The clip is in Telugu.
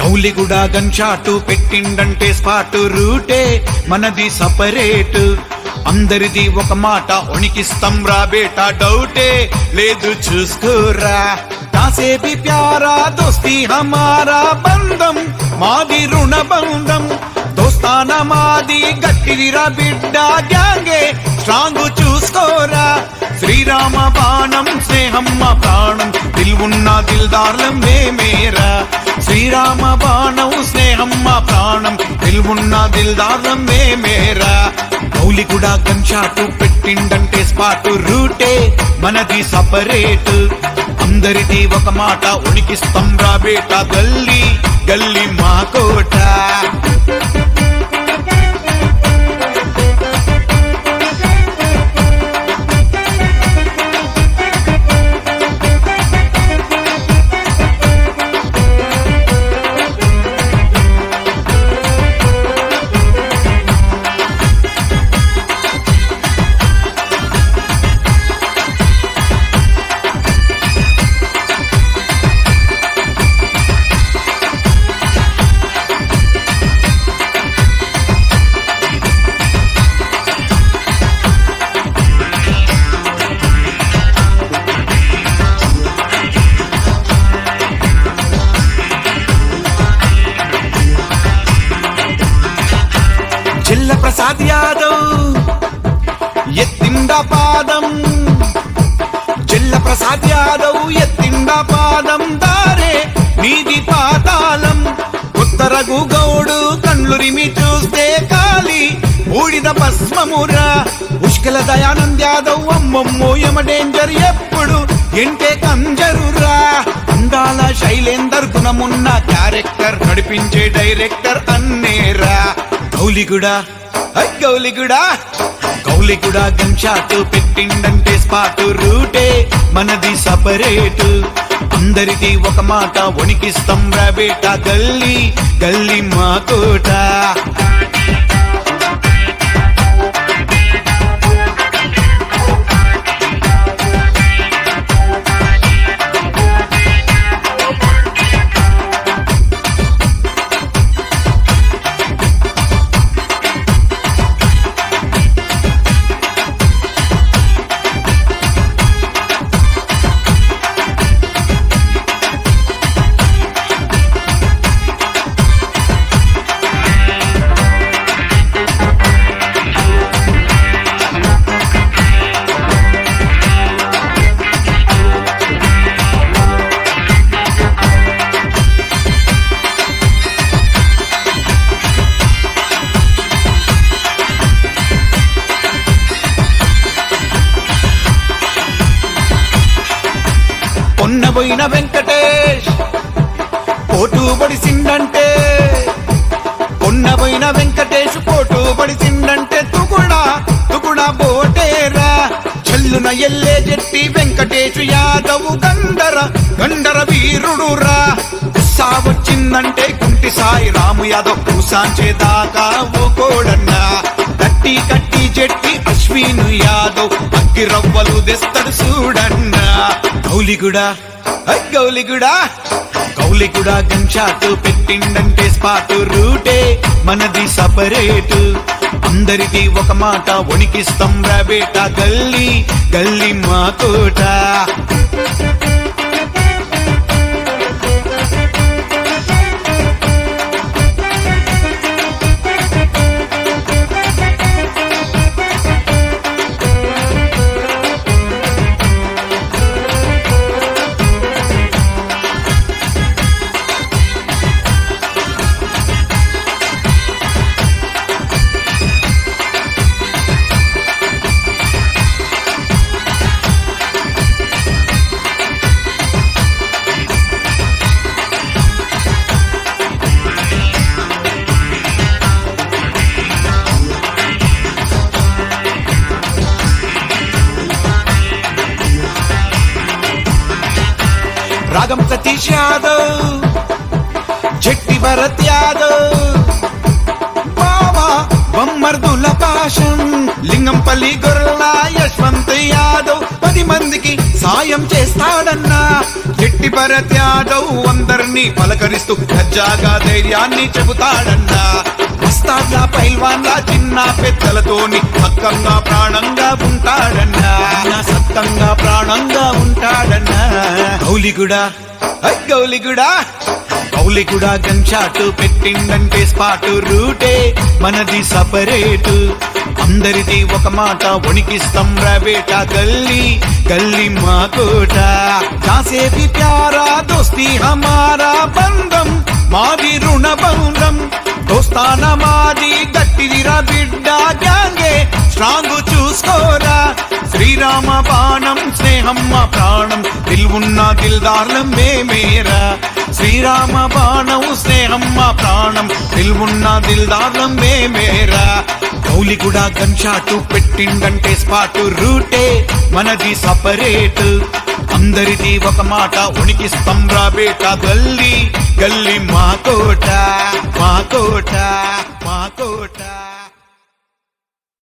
గౌలిగూడ గన్ షాటు పెట్టిండంటే స్పాట్ రూటే మనది సపరేట్ అందరిది ఒక మాట ఉనికిస్తాం రా బేటా డౌటే లేదు చూసుకోరా కాసేపి ప్యారా దోస్తి హమారా బంధం మాది రుణ బంధం దోస్తాన మాది గట్టిదిరా బిడ్డ గ్యాంగే స్ట్రాంగ్ చూసుకోరా శ్రీరామ బాణం స్నేహం మా ప్రాణం దిల్వున్న దిల్దార్లం మేమేరా శ్రీరామ బాణం స్నేహం మా ప్రాణం దిల్వున్న దిల్దార్లం మేమేరా గౌలి కూడా గన్షాటు పెట్టిండంటే స్పాట్ రూటే మనది సపరేట్ అందరిది ఒక మాట ఉనికిస్తాం రా బేట గల్లీ గల్లీ మా కోట జిల్ల ప్రసాద్ యాదవ్ ఎత్తిండ పాదం జిల్ల ప్రసాద్ యాదవ్ ఎత్తిండ పాదం దారే నీది పాతాళం ఉత్తరగు గౌడు కండ్లురిమి చూస్తే కాలి ఊడిద భస్మమురా ఉష్కల దయానంద్ యాదవ్ అమ్మమ్మో యమ డేంజర్ ఎప్పుడు ఎంటే కంజరురా అందాల శైలేందర్ గుణమున్న క్యారెక్టర్ నడిపించే డైరెక్టర్ అన్నేరా గౌలిగుడా ఐ గౌలిగుడా గౌలిగుడా గన్ షాట్ పెట్టిండంటే స్పాట్ రూటే మనది సపరేట్ అందరిది ఒక మాట వణికిస్తాం రా బేట గల్లీ గల్లీ మా కోట పొన్నబోయిన వెంకటేష్ పోటు పడిసిండంటే పొన్నబోయిన వెంకటేష్ పోటు పడిసిండంటే తుగుడా తుగుడా బోటేరా చెల్లున ఎల్లే జెట్టి వెంకటేష్ యాదవ్ గండర గండర వీరుడురా గుస్సా వచ్చిందంటే కుంటి సాయి రాము యాదవ్ కూసాంచేదాకా ఊకోడన్నా కట్టి కట్టి జెట్టి అశ్విను యాదవ్ అగ్గి రవ్వలు తెస్తాడు చూడన్నా గౌలిగుడా ఐ గౌలిగుడా గౌలిగుడా గన్ షాట్ పెట్టిండంటే స్పాట్ రూటే మనది సపరేట్ అందరిది ఒక మాట వణికిస్తాం రా బేట గల్లీ గల్లీ మా కోట రాగం సతీష్ యాదవ్ జట్టి భరత్ యాదవ్ బావా బొమ్మర్దుల పాశం లింగంపల్లి గొర్రెల యశ్వంత్ యాదవ్ పది మందికి సాయం చేస్తాడన్నా చెట్టి భరత్ యాదవ్ అందరినీ పలకరిస్తూ గజ్జాగా ధైర్యాన్ని చెబుతాడన్నా వస్తాడ్లా పైల్వాన్లా చిన్న పెద్దలతోని పక్కంగా ప్రాణంగా ఉంటాడన్నా సత్తంగా ప్రాణంగా ఉంటాడన్నా గౌలిగుడా ఐ గౌలిగుడా గౌలిగుడా గన్ షాట్ పెట్టిండంటే స్పాట్ రూటే మనది సపరేట్ అందరిది ఒక మాట వణికిస్తాం రవేట గల్లీ గల్లీ మా కోట కాసేపి ప్యారా దోస్తి హమారా బంధం మాది రుణ బంధం దోస్తాన మాది గట్టిదిరా బిడ్డ గ్యాంగే స్ట్రాంగ్ చూసుకోరా శ్రీరామ బాణం స్నేహం మా ప్రాణం దిల్వున్న దిల్దార్లం మేమేరా శ్రీరామ బాణం స్నేహం మా ప్రాణం దిల్వున్న దిల్దార్లం మేమేరా గౌలి కూడా గన్ షాట్ పెట్టిండంటే స్పాట్ రూటే మనది సపరేట్ అందరిది ఒక మాట ఉనికిస్తాం రా బేట గల్లీ గల్లీ మా కోట మా కోట మా కోట